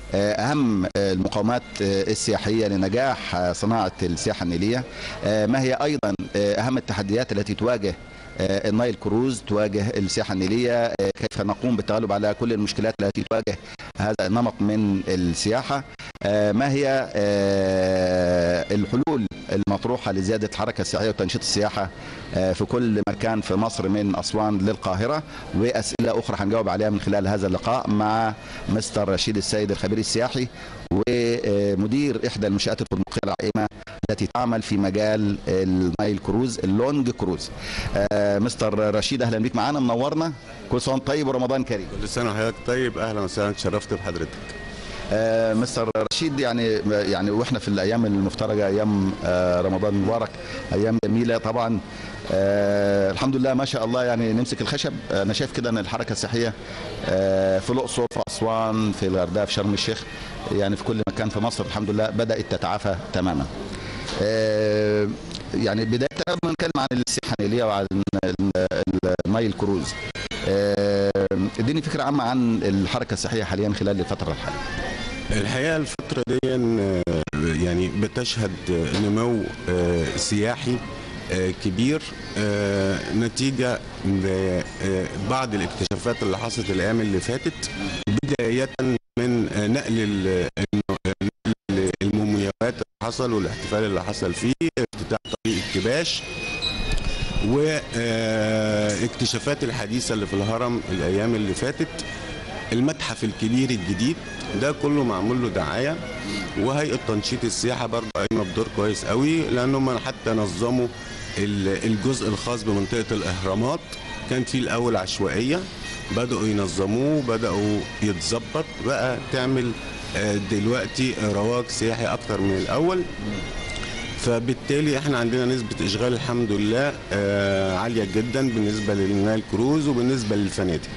آه، اهم آه، المقومات آه، السياحيه لنجاح آه، صناعه السياحه النيليه آه، ما هي ايضا آه، اهم التحديات التي تواجه آه، النايل كروز تواجه السياحه النيليه آه، كيف نقوم بالتغلب على كل المشكلات التي تواجه هذا النمط من السياحه آه، ما هي آه، الحلول المطروحه لزياده الحركه السياحيه وتنشيط السياحه آه، في كل مكان في مصر من اسوان للقاهره واسئله اخرى هنجاوب عليها من خلال هذا اللقاء مع مستر رشيد السيد الخبير السياحي ومدير احدى المنشات الفندقيه العائمه التي تعمل في مجال النايل كروز اللونج كروز آه، مستر رشيد اهلا بيك معانا منورنا كل سنه وأنت طيب ورمضان كريم كل سنه وحضرتك طيب اهلا وسهلا اتشرفت بحضرتك آه، مستر رشيد يعني يعني واحنا في الايام المفترجه ايام آه، رمضان المبارك ايام جميله طبعا آه، الحمد لله ما شاء الله يعني نمسك الخشب آه، انا شايف كده ان الحركه السياحيه آه، في الاقصر في اسوان في الغردقه في شرم الشيخ يعني في كل مكان في مصر الحمد لله بدات تتعافى تماما آه، يعني بدايه قبل ما نتكلم عن السياحه النيليه وعن ال- ال- النايل كروز آه، اديني فكره عامه عن الحركه السياحيه حاليا خلال الفتره الحاليه الحقيقه الفتره دي آه، يعني بتشهد آه، نمو آه، سياحي آه، كبير آه، نتيجه لبعض الاكتشافات اللي حصلت الايام اللي فاتت بدايه من آه، نقل ال- نقل المومياوات اللي حصل والاحتفال اللي حصل فيه افتتاح طريق الكباش واكتشافات الحديثه اللي في الهرم الايام اللي فاتت المتحف الكبير الجديد ده كله معمول له دعايه وهيئه تنشيط السياحه برضه قايمه بدور كويس قوي لانهم حتى نظموا ال- الجزء الخاص بمنطقه الاهرامات كان في الاول عشوائيه بداوا ينظموه بداوا يتظبط بقى تعمل آه، دلوقتي رواج سياحي اكتر من الاول فبالتالي احنا عندنا نسبة اشغال الحمد لله آه، عالية جدا بالنسبة للنايل كروز وبالنسبة للفنادق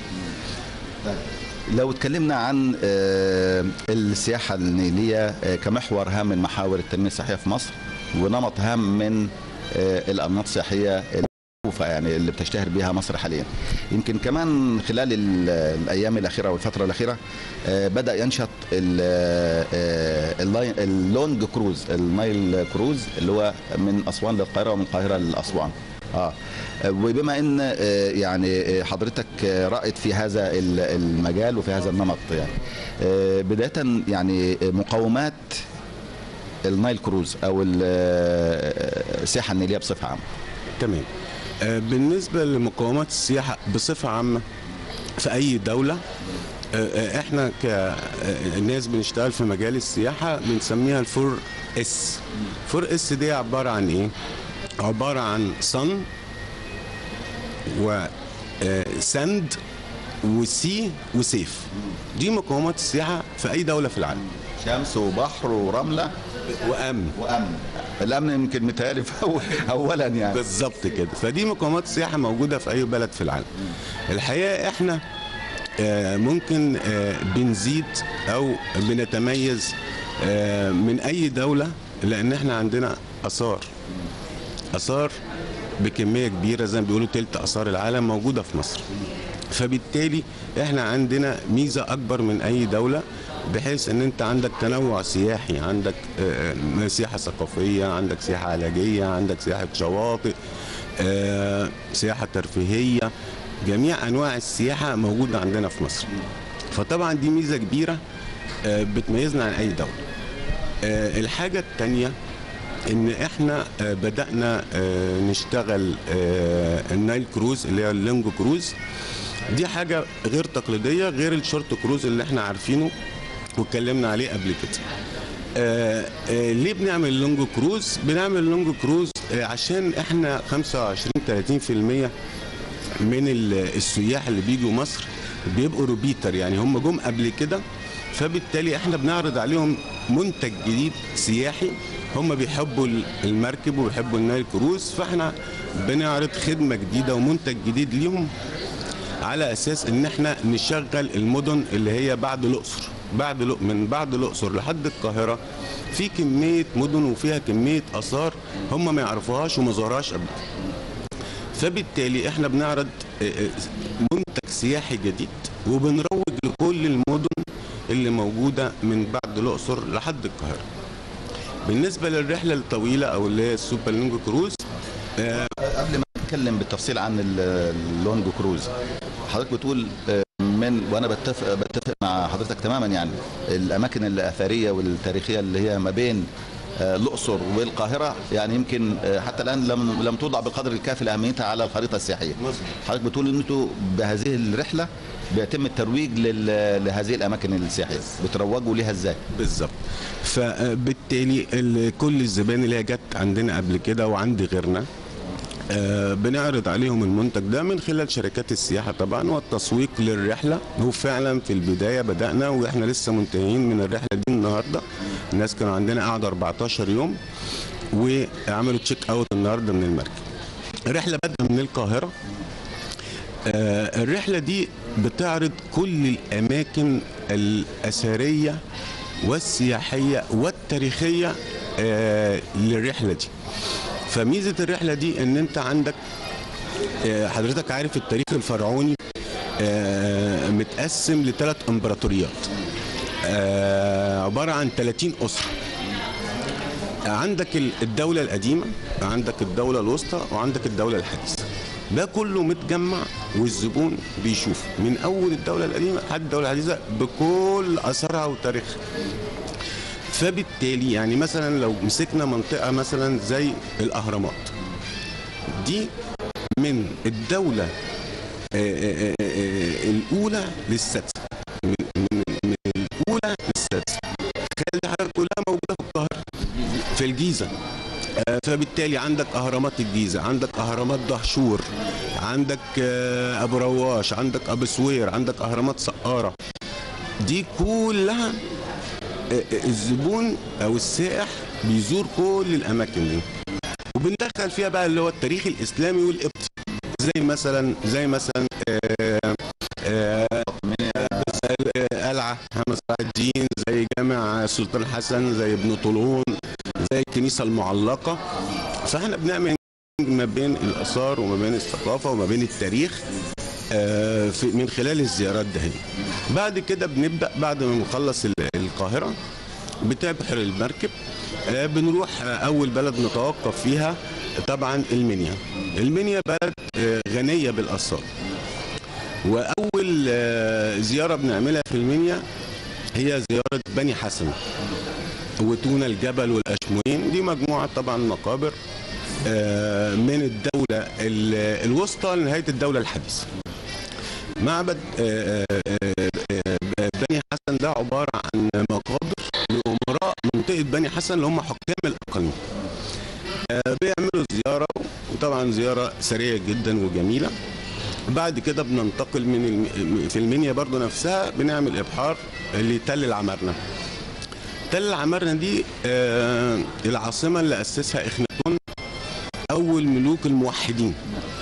لو اتكلمنا عن آه، السياحة النيلية آه، كمحور هام من محاور التنمية السياحية في مصر ونمط هام من آه، الأنماط السياحية المعروفة يعني اللي بتشتهر بها مصر حاليا يمكن كمان خلال ال- الأيام الأخيرة والفترة الأخيرة آه، بدأ ينشط ال- آه، اللاين- اللونج كروز النايل كروز اللي هو من أسوان للقاهرة ومن القاهرة لأسوان اه وبما ان آه، يعني آه، حضرتك آه، رائد في هذا ال- المجال وفي هذا النمط يعني آه، بدايه يعني آه، مقومات النايل كروز او ال- آه، السياحه النيليه بصفه عامه تمام آه، بالنسبة لمقومات السياحة بصفة عامة في أي دولة آه، آه، احنا كناس بنشتغل في مجال السياحة بنسميها الفور اس فور اس دي عبارة عن ايه؟ عبارة عن صن وسند وسي وسيف دي مقومات السياحة في أي دولة في العالم شمس وبحر ورمله وأمن وامن الامن يمكن متهيألي في أول- اولا يعني بالظبط كده فدي مقومات سياحه موجوده في اي بلد في العالم الحقيقه احنا آه، ممكن آه، بنزيد او بنتميز آه، من اي دوله لان احنا عندنا اثار اثار بكميه كبيره زي ما بيقولوا تلت اثار العالم موجوده في مصر فبالتالي احنا عندنا ميزه اكبر من اي دوله بحيث ان انت عندك تنوع سياحي عندك آه، آه، سياحه ثقافيه عندك سياحه علاجيه عندك سياحه شواطئ آه، سياحه ترفيهيه جميع انواع السياحه موجوده عندنا في مصر فطبعا دي ميزه كبيره آه، بتميزنا عن اي دوله آه، الحاجه الثانيه ان احنا آه، بدانا آه، نشتغل آه، النايل كروز اللي هي اللونج كروز دي حاجه غير تقليديه غير الشورت كروز اللي احنا عارفينه واتكلمنا عليه قبل كده آه آه ليه بنعمل لونج كروز بنعمل لونج كروز آه عشان احنا 25 30% من ال- السياح اللي بيجوا مصر بيبقوا روبيتر يعني هم جم قبل كده فبالتالي احنا بنعرض عليهم منتج جديد سياحي هم بيحبوا ال- المركب وبيحبوا النايل كروز فاحنا بنعرض خدمه جديده ومنتج جديد ليهم على اساس ان احنا نشغل المدن اللي هي بعد الاقصر بعد الأ- من بعد الاقصر لحد القاهره في كميه مدن وفيها كميه اثار هم ما يعرفوهاش وما زاروهاش قبل كده. فبالتالي احنا بنعرض آه، آه، منتج سياحي جديد وبنروج لكل المدن اللي موجوده من بعد الاقصر لحد القاهره بالنسبه للرحله الطويله او اللي هي السوبر لونج كروز قبل ما نتكلم بالتفصيل عن ال- اللونج كروز حضرتك بتقول آه، من وانا بتفق بتفق مع حضرتك تماما يعني الاماكن الاثريه والتاريخيه اللي هي ما بين آه، الاقصر والقاهره يعني يمكن آه، حتى الان لم لم توضع بالقدر الكافي لاهميتها على الخريطه السياحيه مظبوط. حضرتك بتقول ان انتوا بهذه الرحله بيتم الترويج لل- لهذه الاماكن السياحيه بتروجوا ليها ازاي بالظبط فبالتالي ال- كل الزبائن اللي هي جت عندنا قبل كده وعند غيرنا آه، بنعرض عليهم المنتج ده من خلال شركات السياحة طبعا والتسويق للرحلة وفعلا في البداية بدأنا واحنا لسه منتهين من الرحلة دي النهاردة الناس كانوا عندنا قاعدة 14 يوم وعملوا تشيك اوت النهاردة من المركب الرحلة بدأ من القاهرة آه، الرحلة دي بتعرض كل الأماكن الأثرية والسياحية والتاريخية آه، للرحلة دي فميزة الرحلة دي إن أنت عندك آه، حضرتك عارف التاريخ الفرعوني آه، متقسم لثلاث إمبراطوريات آه، عبارة عن 30 أسرة عندك ال- الدولة القديمة عندك الدولة الوسطى وعندك الدولة الحديثة ده كله متجمع والزبون بيشوف من أول الدولة القديمة لحد الدولة الحديثة بكل أثرها وتاريخها فبالتالي يعني مثلا لو مسكنا منطقة مثلا زي الأهرامات دي من الدولة آه، آه، آه، آه، الأولى للسادسة من, من, من الأولى للسادسة تخيل حضرتك كلها موجودة في القاهرة في الجيزة آه، فبالتالي عندك اهرامات الجيزه عندك اهرامات دهشور عندك آه، ابو رواش عندك ابو سوير عندك اهرامات سقاره دي كلها آه، آه، الزبون او السائح بيزور كل الاماكن دي وبندخل فيها بقى اللي هو التاريخ الاسلامي والقبطي زي مثلا زي مثلا آه، آه، زي قلعه محمد صلاح الدين زي جامع السلطان حسن زي ابن طولون زي الكنيسه المعلقه فاحنا بنعمل ما بين الاثار وما بين الثقافه وما بين التاريخ آه، في من خلال الزيارات ده هي. بعد كده بنبدا بعد ما نخلص ال- القاهره بتبحر المركب آه، بنروح آه، اول بلد نتوقف فيها طبعا المنيا المنيا بلد آه، غنيه بالاثار واول آه، زياره بنعملها في المنيا هي زياره بني حسن وتونا الجبل والاشموين دي مجموعه طبعا مقابر آه، من الدوله ال- الوسطى لنهايه الدوله الحديثه معبد آه، آه، آه، بني حسن ده عباره عن مقابر لامراء منطقه بني حسن اللي هم حكام الاقاليم آه، بيعملوا زياره وطبعا زياره سريعه جدا وجميله بعد كده بننتقل من الم... في المنيا برضو نفسها بنعمل ابحار لتل العمارنه تل العمارنه دي آه العاصمه اللي اسسها اخناتون اول ملوك الموحدين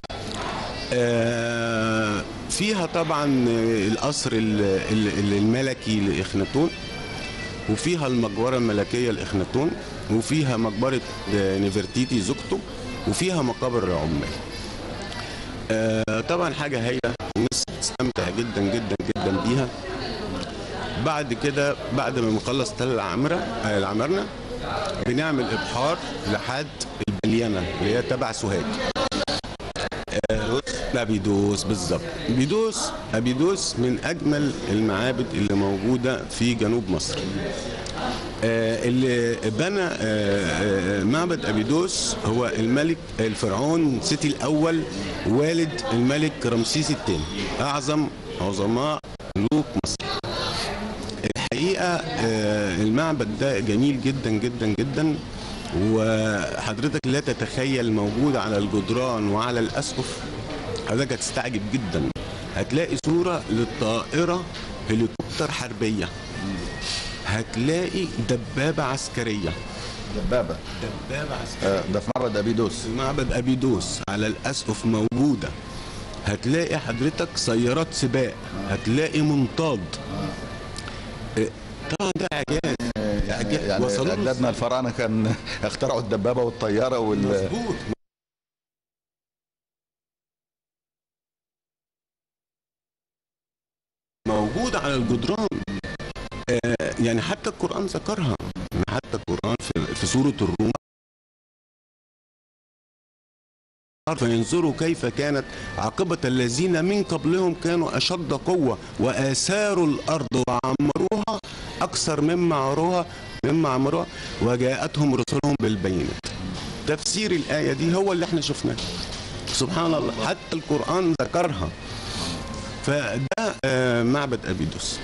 آه فيها طبعا القصر ال- ال- الملكي لاخناتون وفيها المقبره الملكيه لاخناتون وفيها مقبره آه، نفرتيتي زوجته وفيها مقابر العمال آه، طبعا حاجه هايله الناس تستمتع جدا جدا جدا بيها بعد كده بعد ما بنخلص تل العمرة آه، العمرنة بنعمل ابحار لحد البليانه اللي هي تبع سوهاج آه، ابيدوس بالظبط ابيدوس ابيدوس من اجمل المعابد اللي موجوده في جنوب مصر آه، اللي بنى آه، آه، معبد ابيدوس هو الملك الفرعون سيتي الاول والد الملك رمسيس الثاني اعظم عظماء ملوك مصر الحقيقه آه، المعبد ده جميل جدا جدا جدا وحضرتك لا تتخيل موجود على الجدران وعلى الاسقف حضرتك هتستعجب جدا هتلاقي صوره للطائره هليكوبتر حربيه هتلاقي دبابه عسكريه دبابه دبابه عسكريه آه، ده في معبد ابيدوس في معبد ابيدوس على الاسقف موجوده هتلاقي حضرتك سيارات سباق هتلاقي منطاد إيه، طبعا ده اعجاز يعني, يعني وصلوا له اجدادنا الفراعنه كان اخترعوا الدبابه والطياره وال مظبوط موجود على الجدران آه، يعني حتى القرآن ذكرها حتى القرآن في, في سورة الروم فينظروا كيف كانت عاقبة الذين من قبلهم كانوا أشد قوة وآثاروا الأرض وعمروها أكثر مما عمروها مما عمروها وجاءتهم رسلهم بالبينات تفسير الآية دي هو اللي احنا شفناه سبحان الله حتى القرآن ذكرها فده آه، معبد أبيدوس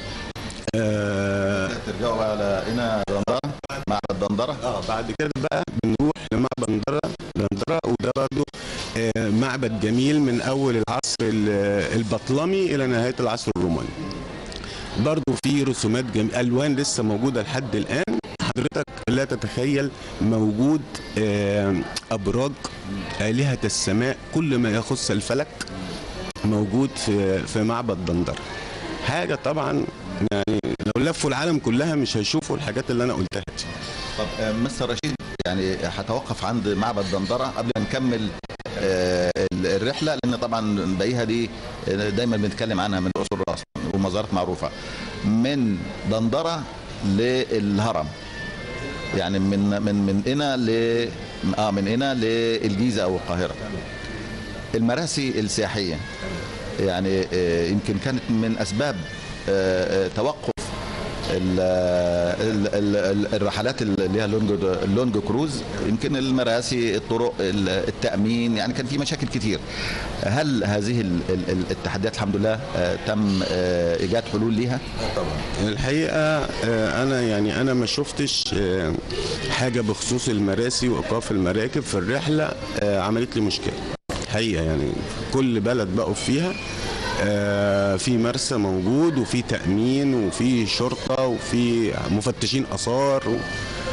آه، ترجعوا بقى على هنا دندره معبد دندره اه بعد كده بقى بنروح لمعبد دندرة دندرة وده برضو آه، معبد جميل من اول العصر ال- البطلمي الى نهايه العصر الروماني برضو في رسومات جم... الوان لسه موجوده لحد الان حضرتك لا تتخيل موجود آه، ابراج الهه السماء كل ما يخص الفلك موجود في في معبد دندرة حاجه طبعا يعني لو لفوا العالم كلها مش هيشوفوا الحاجات اللي انا قلتها دي طب آه، مستر رشيد يعني هتوقف عند معبد دندره قبل ما نكمل آه، ال- الرحله لان طبعا باقيها دي آه، دايما بنتكلم عنها من الاقصر راس ومزارات معروفه من دندره للهرم يعني من من من هنا ل اه من هنا للجيزه او القاهره المراسي السياحيه يعني آه، يمكن كانت من اسباب آه، آه، توقف ال- ال- ال- ال- الرحلات اللي هي اللونج اللونج كروز يمكن المراسي الطرق ال- التامين يعني كان في مشاكل كتير هل هذه ال- ال- ال- التحديات الحمد لله آه، تم آه، ايجاد حلول ليها الحقيقه آه، انا يعني انا ما شفتش آه، حاجه بخصوص المراسي وايقاف المراكب في الرحله آه، عملت لي مشكله حقيقه يعني كل بلد بقوا فيها آه، في مرسى موجود وفي تامين وفي شرطه وفي مفتشين اثار و-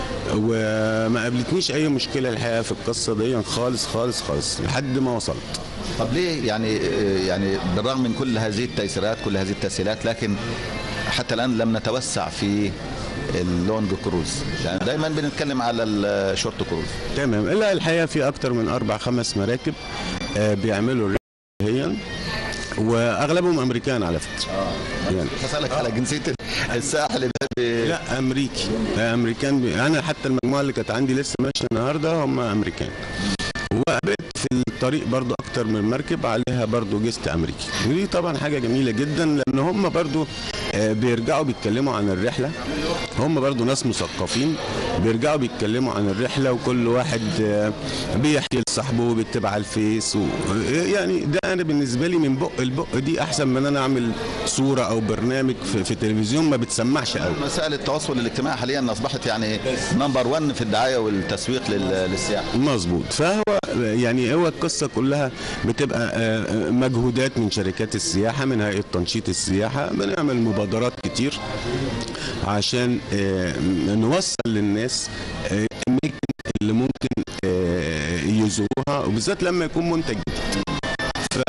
وما قابلتنيش اي مشكله الحقيقه في القصه دي خالص خالص خالص لحد ما وصلت طب ليه يعني آه، يعني بالرغم من كل هذه التيسيرات كل هذه التسهيلات لكن حتى الان لم نتوسع في اللونج كروز يعني دايما بنتكلم على الشورت كروز تمام لا الحقيقه في اكتر من اربع خمس مراكب آه، بيعملوا الرحلة هي واغلبهم امريكان على فكره يعني بسألك على جنسية الساحل ب- لا امريكي لا امريكان بي... انا حتى المجموعه اللي كانت عندي لسه ماشيه النهارده هم امريكان وقابلت في الطريق برضو اكتر من مركب عليها برضو جست امريكي ودي طبعا حاجه جميله جدا لان هم برضو آه، بيرجعوا بيتكلموا عن الرحله هم برضو ناس مثقفين بيرجعوا بيتكلموا عن الرحله وكل واحد آه، بيحكي لصاحبه بيكتب على الفيس و... يعني ده انا بالنسبه لي من بق البق دي احسن من انا اعمل صوره او برنامج في, في تلفزيون ما بتسمعش قوي وسائل التواصل الاجتماعي حاليا اصبحت يعني نمبر 1 في الدعايه والتسويق لل- للسياحه مظبوط فهو يعني هو القصه كلها بتبقى آه، مجهودات من شركات السياحه من هيئه تنشيط السياحه بنعمل مبادرات كتير عشان آه، نوصل للناس آه، الاماكن اللي ممكن آه، يزوروها وبالذات لما يكون منتج جديد ف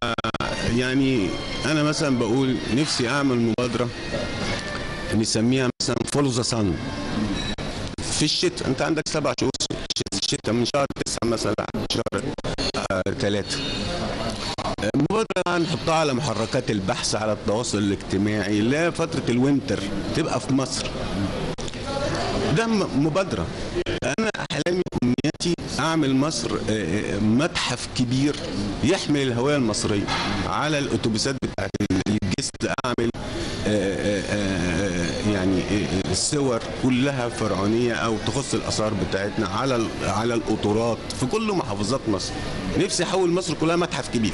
يعني انا مثلا بقول نفسي اعمل مبادره نسميها مثلا فولو ذا سان في الشتاء انت عندك سبع شهور شت- الشتاء من شهر تسعة مثلا شهر آه ثلاثة مبادرة هنحطها على محركات البحث على التواصل الاجتماعي لا فترة الوينتر تبقى في مصر ده م- مبادرة أنا أحلامي وأمنياتي أعمل مصر آه، آه، متحف كبير يحمل الهوية المصرية على الأتوبيسات بتاعت الجست أعمل آه، آه، آه، يعني آه، الصور كلها فرعونية أو تخص الآثار بتاعتنا على ال- على القطورات في كل محافظات مصر نفسي أحول مصر كلها متحف كبير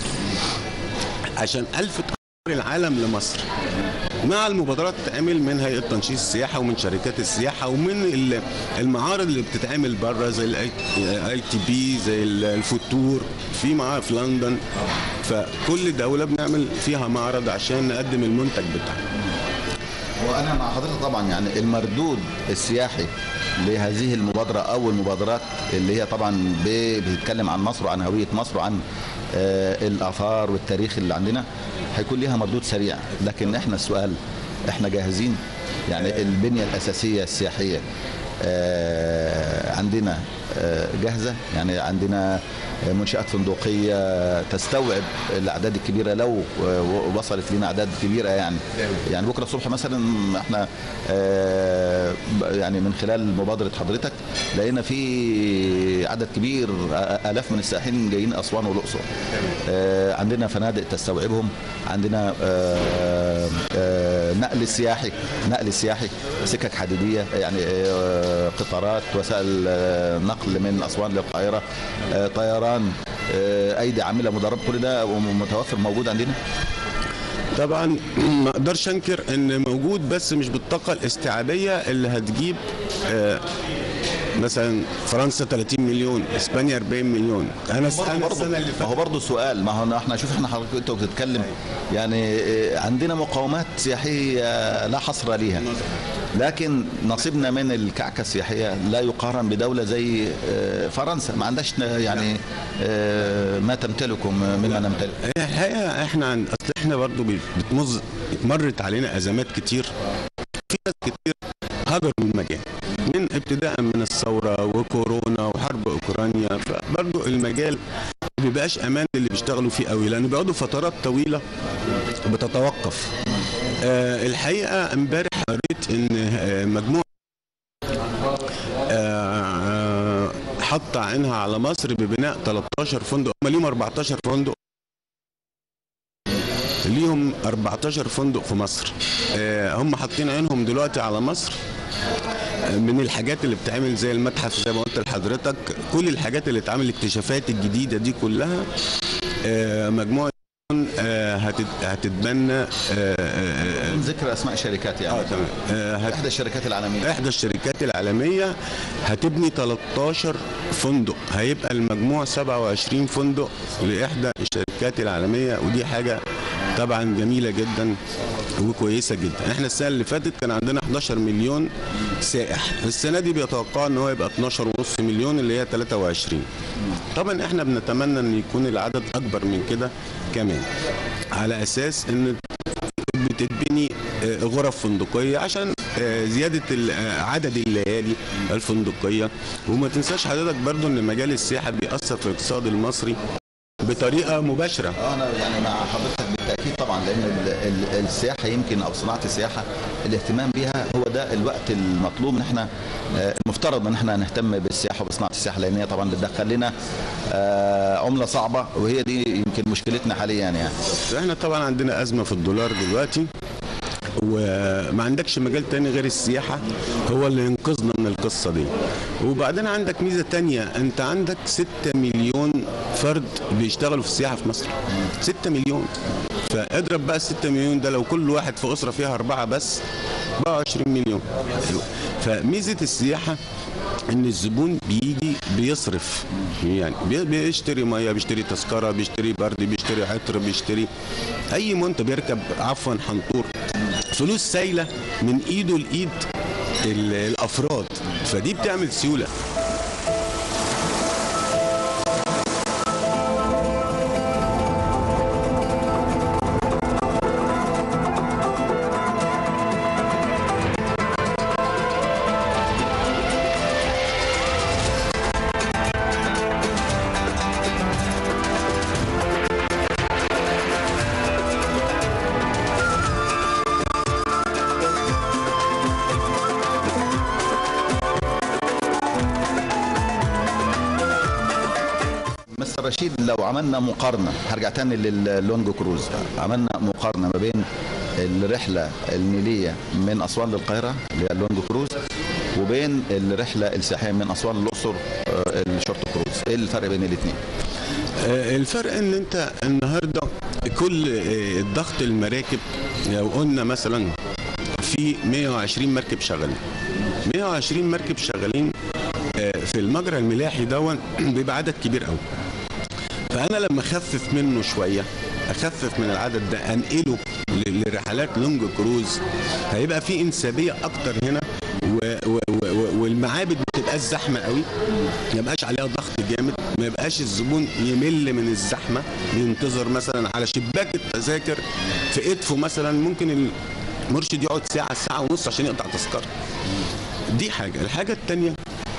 عشان ألفت أنظار العالم لمصر مع المبادرات بتتعمل من هيئه تنشيط السياحه ومن شركات السياحه ومن ال- المعارض اللي بتتعمل بره زي الاي تي بي زي ال- الفوتور في معارض في لندن فكل دوله بنعمل فيها معرض عشان نقدم المنتج بتاعنا وانا مع حضرتك طبعا يعني المردود السياحي لهذه المبادره او المبادرات اللي هي طبعا ب- بتتكلم عن مصر وعن هويه مصر وعن آه، الاثار والتاريخ اللي عندنا هيكون ليها مردود سريع لكن احنا السؤال احنا جاهزين يعني البنيه الاساسيه السياحيه آه، عندنا آه، جاهزه يعني عندنا منشات فندقيه تستوعب الاعداد الكبيره لو آه، وصلت لنا اعداد كبيره يعني يعني بكره الصبح مثلا احنا آه، ب- يعني من خلال مبادره حضرتك لقينا في عدد كبير آه، الاف من السائحين جايين اسوان والاقصر آه، عندنا فنادق تستوعبهم عندنا آه، آه، نقل سياحي نقل سياحي سكك حديديه يعني آه، قطارات وسائل آه، نقل من اسوان للقاهره آه، طيران آه، ايدي عامله مدرب كل ده متوفر موجود عندنا طبعا ما اقدرش انكر ان موجود بس مش بالطاقه الاستيعابيه اللي هتجيب آه، مثلا فرنسا 30 مليون اسبانيا 40 مليون انا س- انا برضه السنه اللي ما فاتت هو برضه سؤال ما هو احنا شوف احنا حضرتك انت بتتكلم يعني آه، عندنا مقاومات سياحيه لا حصر ليها لكن نصيبنا من الكعكه السياحيه لا يقارن بدوله زي آه، فرنسا ما عندهاش يعني آه، ما تمتلكه مما نمتلك هي الحقيقه احنا عن اصل احنا برضو بي- بتمز مرت علينا ازمات كتير في ناس كتير هجروا المجال من ابتداء من الثوره وكورونا وحرب اوكرانيا فبرضو المجال ما بيبقاش امان للي بيشتغلوا فيه قوي لان بيقعدوا فترات طويله بتتوقف آه الحقيقه امبارح قريت ان آه مجموعه آه، حط عينها على مصر ببناء 13 فندق هم ليهم 14 فندق ليهم 14 فندق في مصر آه، هم حاطين عينهم دلوقتي على مصر آه، من الحاجات اللي بتعمل زي المتحف زي ما قلت لحضرتك كل الحاجات اللي اتعمل الاكتشافات الجديده دي كلها آه، مجموعه آه، هتت- هتتبنى آه، آه، آه، ذكر اسماء شركات اه يعني تمام آه، هت- احدى الشركات العالميه احدى الشركات العالميه هتبني 13 فندق هيبقى المجموع 27 فندق لاحدى الشركات العالميه ودي حاجه طبعا جميله جدا وكويسه جدا احنا السنه اللي فاتت كان عندنا 11 مليون سائح السنه دي بيتوقع ان هو يبقى 12 ونص مليون اللي هي 23 طبعا احنا بنتمنى ان يكون العدد اكبر من كده كمان على اساس ان بتتبني آه، غرف فندقيه عشان آه، زياده ال- آه، عدد الليالي الفندقيه وما تنساش حضرتك برضو ان مجال السياحه بيأثر في الاقتصاد المصري بطريقه مباشره اه انا يعني مع حضرتك بالتاكيد طبعا لان ال- ال- السياحه يمكن او صناعه السياحه الاهتمام بها هو ده الوقت المطلوب ان احنا آه، المفترض ان احنا نهتم بالسياحه وبصناعه السياحه لان هي طبعا بتدخل لنا آه، عمله صعبه وهي دي يمكن مشكلتنا حاليا يعني احنا طبعا عندنا ازمه في الدولار دلوقتي وما عندكش مجال تاني غير السياحة هو اللي ينقذنا من القصة دي وبعدين عندك ميزة تانية انت عندك 6 مليون فرد بيشتغلوا في السياحة في مصر 6 مليون فاضرب بقى ال 6 مليون ده لو كل واحد في أسرة فيها أربعة بس 24 مليون فميزة السياحة ان الزبون بيجي بيصرف يعني بي- بيشتري ميه بيشتري تذكره بيشتري برد بيشتري عطر بيشتري اي منتج بيركب عفوا حنطور فلوس سايله من ايده لايد ال- الافراد فدي بتعمل سيوله مستر رشيد لو عملنا مقارنه هرجع تاني لللونج كروز عملنا مقارنه ما بين الرحله النيليه من اسوان للقاهره اللي هي اللونج كروز وبين الرحله السياحيه من اسوان للاقصر آه، الشورت كروز ايه الفرق بين الاثنين آه، الفرق ان انت النهارده كل آه، ضغط المراكب لو قلنا مثلا في 120 مركب شغالين 120 مركب شغالين آه، في المجرى الملاحي دون بيبقى عدد كبير قوي فانا لما اخفف منه شويه اخفف من العدد ده انقله ل- لرحلات لونج كروز هيبقى في انسابيه اكتر هنا و و و والمعابد ما تبقاش زحمه قوي ما يبقاش عليها ضغط جامد ما يبقاش الزبون يمل من الزحمه ينتظر مثلا على شباك التذاكر في ادفو مثلا ممكن المرشد يقعد ساعه ساعه ونص عشان يقطع تذكره دي حاجه الحاجه الثانيه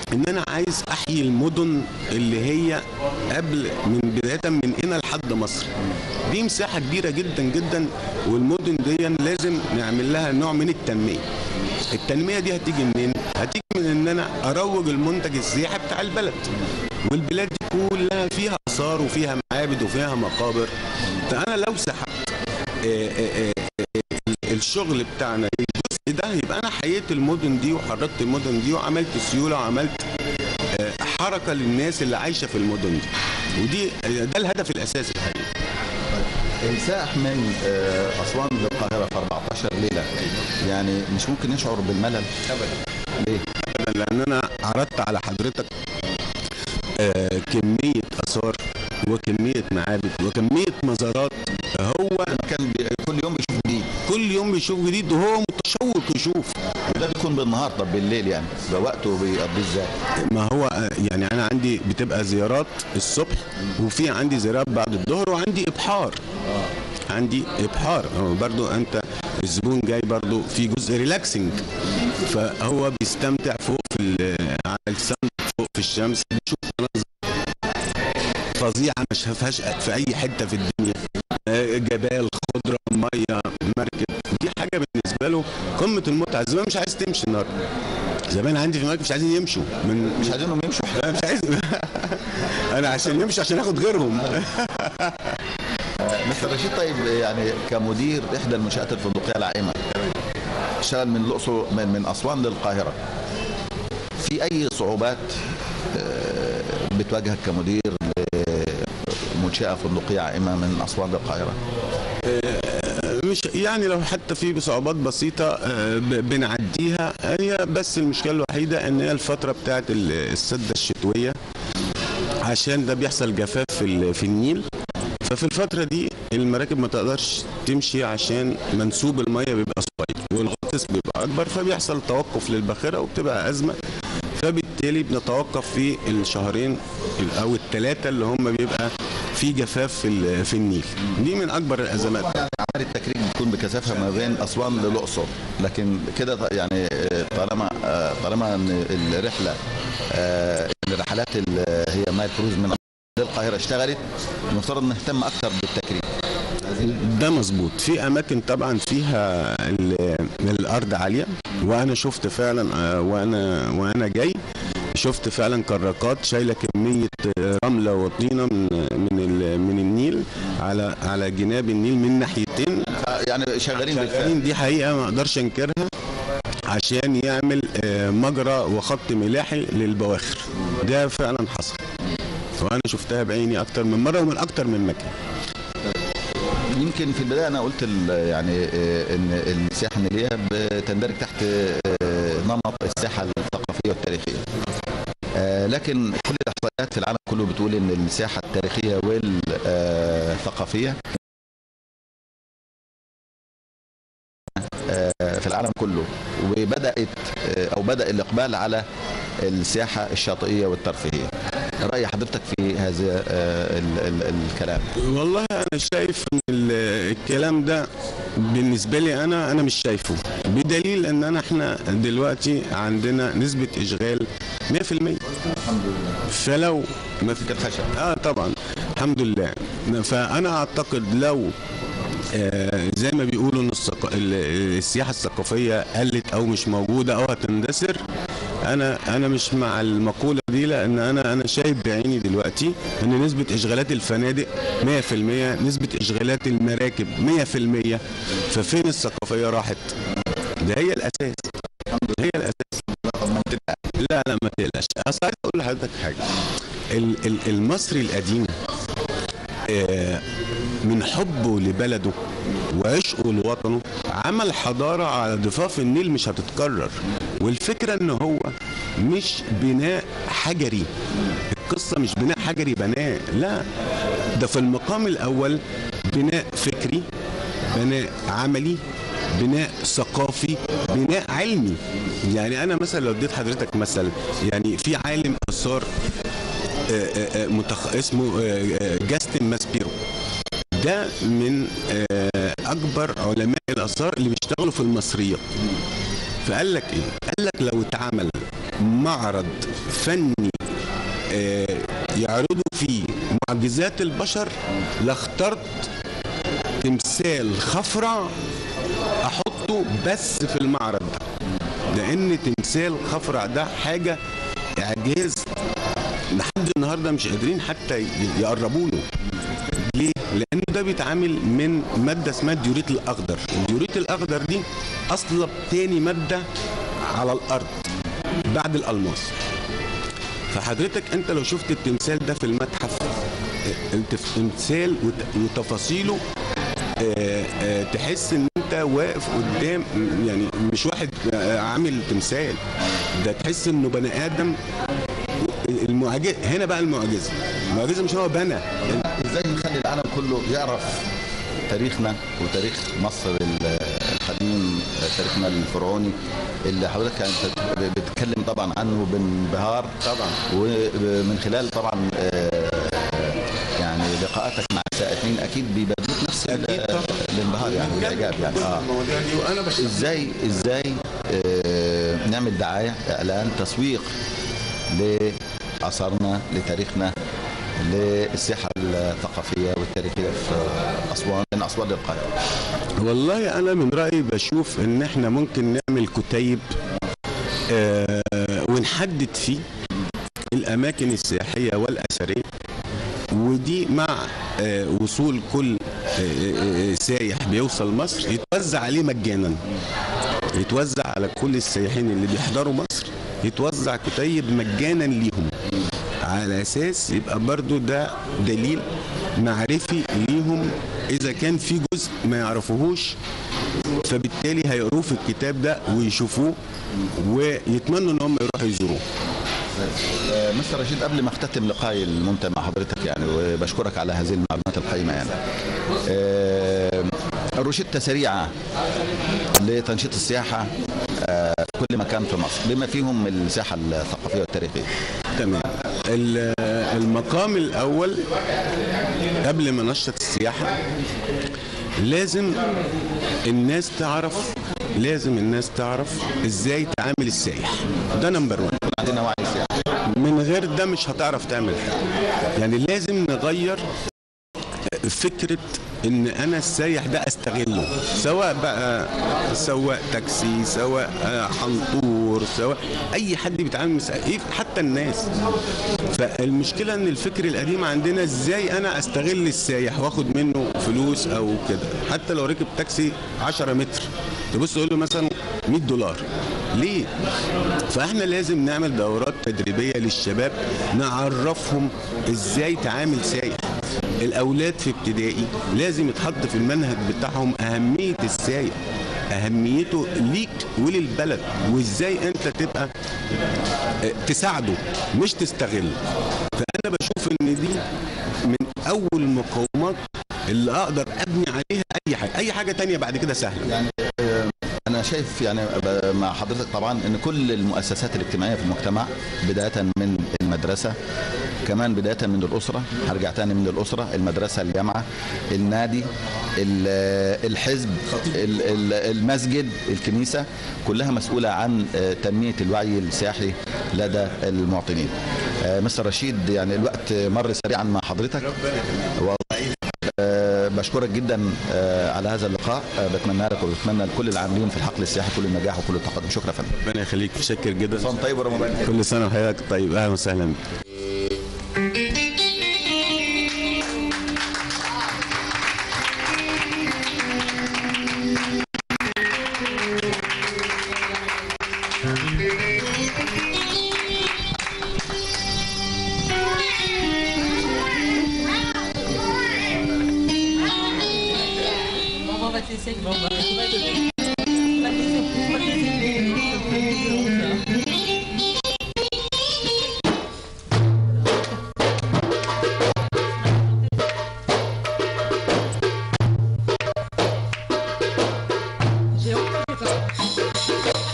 ان انا عايز احيي المدن اللي هي قبل من بدايه من هنا لحد مصر دي مساحه كبيره جدا جدا والمدن دي لازم نعمل لها نوع من التنميه التنميه دي هتيجي منين هتيجي من ان انا اروج المنتج السياحي بتاع البلد والبلاد دي كلها فيها اثار وفيها معابد وفيها مقابر فانا لو سحبت آه، آه، آه، الشغل بتاعنا الجزء ده يبقى انا حييت المدن دي وحركت المدن دي وعملت سيوله وعملت آه، حركه للناس اللي عايشه في المدن دي ودي ده الهدف الاساسي الحقيقي السائح من آه، اسوان للقاهره في 14 ليله يعني مش ممكن يشعر بالملل ابدا ليه؟ لان انا عرضت على حضرتك آه، كميه اثار وكميه معابد وكميه مزارات هو كان بي- كل يوم بيشوف جديد كل يوم بيشوف جديد وهو متشوق يشوف وده بيكون بالنهار طب بالليل يعني بوقته بيقضيه ازاي؟ ما هو آه، يعني انا عندي بتبقى زيارات الصبح وفي عندي زيارات بعد الظهر وعندي ابحار عندي ابحار هو برضو انت الزبون جاي برضو في جزء ريلاكسنج فهو بيستمتع فوق في ال- على السند فوق في الشمس بيشوف مناظر فظيعه ما شافهاش في اي حته في الدنيا آه، جبال خضره ميه مركب دي حاجه بالنسبه له قمه المتعه الزبائن مش عايز تمشي النهارده زمان عندي في المركب مش عايزين يمشوا من مش عايزينهم يمشوا انا مش عايز انا عشان يمشي عشان اخد غيرهم مستر رشيد طيب يعني كمدير احدى المنشات الفندقيه العائمه اشتغل من الاقصر من, من اسوان للقاهره في اي صعوبات آه، بتواجهك كمدير لمنشاه فندقيه عائمه من اسوان للقاهره مش يعني لو حتى في صعوبات بسيطة آه، ب- بنعديها هي بس المشكلة الوحيدة ان هي الفترة بتاعت ال- السدة الشتوية عشان ده بيحصل جفاف في ال- في النيل ففي الفترة دي المراكب ما تقدرش تمشي عشان منسوب المية بيبقى صغير والغطس بيبقى أكبر فبيحصل توقف للباخرة وبتبقى أزمة فبالتالي بنتوقف في الشهرين ال- أو الثلاثة اللي هم بيبقى في جفاف في ال- في النيل دي من أكبر الأزمات يعني عمل التكريم بتكون بكثافه ما بين اسوان للاقصر لكن كده ط- يعني آه، طالما آه، طالما ان الرحله آه، إن الرحلات اللي هي نايل كروز من أسوان للقاهره اشتغلت المفترض نهتم اكثر بالتكريم ده مظبوط في اماكن طبعا فيها ال- الارض عاليه وانا شفت فعلا آه، وانا وانا جاي شفت فعلا كراكات شايله كميه آه، رمله وطينه من من ال- من النيل على على جناب النيل من ناحيتين يعني شغالين بالفعل شغالين دي حقيقه ما اقدرش انكرها عشان يعمل آه، مجرى وخط ملاحي للبواخر ده فعلا حصل وانا شفتها بعيني اكتر من مره ومن اكتر من مكان يمكن في البدايه انا قلت ال- يعني آه، ان السياحه النيليه بتندرج تحت آه، نمط السياحه الثقافيه والتاريخيه آه، لكن كل الاحصائيات في العالم كله بتقول ان السياحه التاريخيه والثقافيه آه، في العالم كله وبدات آه، او بدا الاقبال على السياحه الشاطئيه والترفيهيه راي حضرتك في هذا آه، ال- ال- الكلام والله انا شايف ان ال- الكلام ده بالنسبه لي انا انا مش شايفه بدليل ان انا احنا دلوقتي عندنا نسبه اشغال 100% الحمد لله فلو ما في كالخشب اه طبعا الحمد لله فانا اعتقد لو آه زي ما بيقولوا ان الثق- ال- السياحه الثقافيه قلت او مش موجوده او هتندثر انا انا مش مع المقوله دي لان انا انا شايف بعيني دلوقتي ان نسبه اشغالات الفنادق 100% نسبه اشغالات المراكب 100% ففين الثقافيه راحت ده هي الاساس هي الاساس لا لا ما تقلقش اصل عايز اقول لحضرتك حاجه ال- ال- المصري القديم آه، من حبه لبلده وعشقه لوطنه عمل حضارة على ضفاف النيل مش هتتكرر والفكرة ان هو مش بناء حجري القصة مش بناء حجري بناء لا ده في المقام الاول بناء فكري بناء عملي بناء ثقافي بناء علمي يعني انا مثلا لو اديت حضرتك مثل يعني في عالم اثار آه، آه، آه، متخ... اسمه آه، آه، جاستن ماسبيرو ده من آه، اكبر علماء الاثار اللي بيشتغلوا في المصريات فقال لك ايه قال لك لو اتعمل معرض فني آه، يعرضوا فيه معجزات البشر لاخترت تمثال خفرع احطه بس في المعرض ده لان تمثال خفرع ده حاجه اعجاز لحد النهارده مش قادرين حتى ي- يقربوا له ليه؟ لأن ده بيتعامل من مادة اسمها الديوريت الأخضر، الديوريت الأخضر دي أصلب تاني مادة على الأرض بعد الألماس. فحضرتك أنت لو شفت التمثال ده في المتحف التمثال وت- وتفاصيله آه، آه، تحس ان انت واقف قدام يعني مش واحد آه، عامل تمثال ده تحس انه بني ادم المعجزه هنا بقى المعجزه المعجزه مش هو بنى ازاي نخلي العالم كله يعرف تاريخنا وتاريخ مصر ال- القديم تاريخنا الفرعوني اللي حضرتك كانت بتتكلم طبعا عنه بانبهار طبعا. ومن خلال طبعا آه، يعني لقاءاتك مع السائحين اكيد بيبادلوك نفس ال- أكيد طبعا. الانبهار يعني والاعجاب يعني اه المواضيع دي وانا بشتغل ازاي ازاي آه، نعمل دعايه اعلان تسويق لاثارنا لتاريخنا للسياحه الثقافيه والتاريخيه في اسوان من اسوان للقاهره والله انا من رايي بشوف ان احنا ممكن نعمل كتيب آه ونحدد فيه الاماكن السياحيه والاثريه ودي مع آه وصول كل آه آه سايح بيوصل مصر يتوزع عليه مجانا يتوزع على كل السائحين اللي بيحضروا مصر يتوزع كتيب مجانا ليهم على اساس يبقى برضو ده دليل معرفي ليهم اذا كان في جزء ما يعرفوهوش فبالتالي هيقروه في الكتاب ده ويشوفوه ويتمنوا ان هم يروحوا يزوروه آه، مستر رشيد قبل ما اختتم لقائي الممتع مع حضرتك يعني وبشكرك على هذه المعلومات القيمه يعني آه، روشته سريعه لتنشيط السياحه آه، في كل مكان في مصر بما فيهم السياحه الثقافيه والتاريخيه تمام ال- المقام الاول قبل ما نشط السياحه لازم الناس تعرف لازم الناس تعرف ازاي تعامل السائح ده نمبر 1 عندنا وعي سياحي من غير ده مش هتعرف تعمل حاجه يعني لازم نغير فكره ان انا السايح ده استغله سواء بقى سواء تاكسي سواء آه، حنطور سواء اي حد بيتعامل مع السائح، إيه، حتى الناس فالمشكله ان الفكر القديم عندنا ازاي انا استغل السايح واخد منه فلوس او كده حتى لو ركب تاكسي 10 متر تبص تقول له مثلا 100 دولار ليه فاحنا لازم نعمل دورات تدريبيه للشباب نعرفهم ازاي تعامل سايح الاولاد في ابتدائي لازم يتحط في المنهج بتاعهم اهميه السايح اهميته ليك وللبلد وازاي انت تبقى آه، تساعده مش تستغل فانا بشوف ان دي من اول المقومات اللي اقدر ابني عليها اي حاجه اي حاجه تانية بعد كده سهله يعني آه، انا شايف يعني ب- مع حضرتك طبعا ان كل المؤسسات الاجتماعيه في المجتمع بدايه من المدرسه كمان بدايه من الاسره هرجع تاني من الاسره المدرسه الجامعه النادي ال- الحزب ال- ال- المسجد الكنيسه كلها مسؤوله عن آه، تنميه الوعي السياحي لدى المواطنين آه، مستر رشيد يعني الوقت مر سريعا مع حضرتك والله آه، بشكرك جدا آه، على هذا اللقاء آه، بتمنى لك وبتمنى لكل العاملين في الحقل السياحي كل النجاح وكل التقدم شكرا يا فندم ربنا يخليك متشكر جدا صوم طيب ورمضان كريم. كل سنه وحضرتك طيب اهلا وسهلا بك Maman va te laisser avec maman. On va te on va te laisser- on va te laisser- on va te laisser- J'ai honte de toi.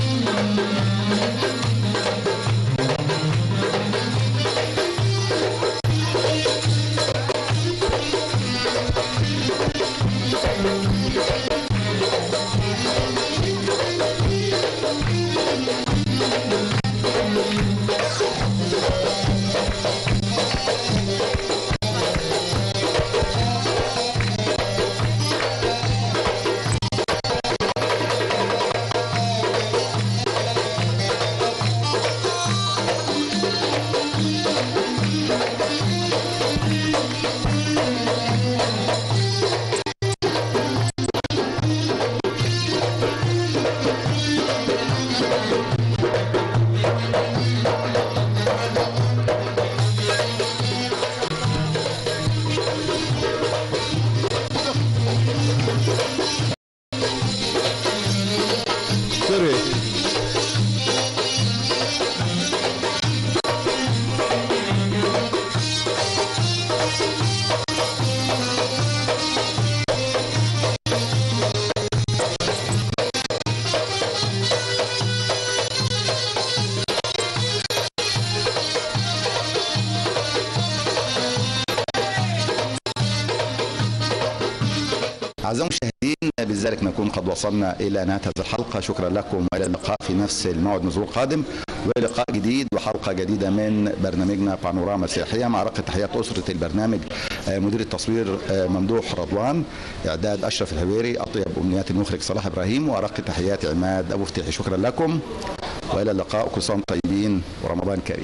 سوري أعزائي المشاهدين بذلك نكون قد وصلنا إلى نهاية هذه الحلقة شكرا لكم وإلى اللقاء في نفس الموعد الأسبوع القادم ولقاء جديد وحلقة جديدة من برنامجنا بانوراما سياحية مع رقة تحيات أسرة البرنامج آه، مدير التصوير آه، ممدوح رضوان إعداد أشرف الهويري أطيب أمنيات المخرج صلاح إبراهيم وأرق تحيات عماد أبو فتيحي شكرا لكم وإلى اللقاء كل سنة وأنتم طيبين ورمضان كريم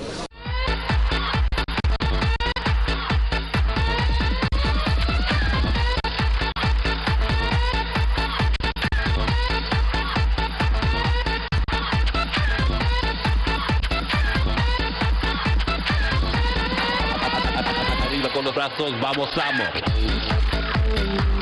Arriba con los brazos, vamos, vamos.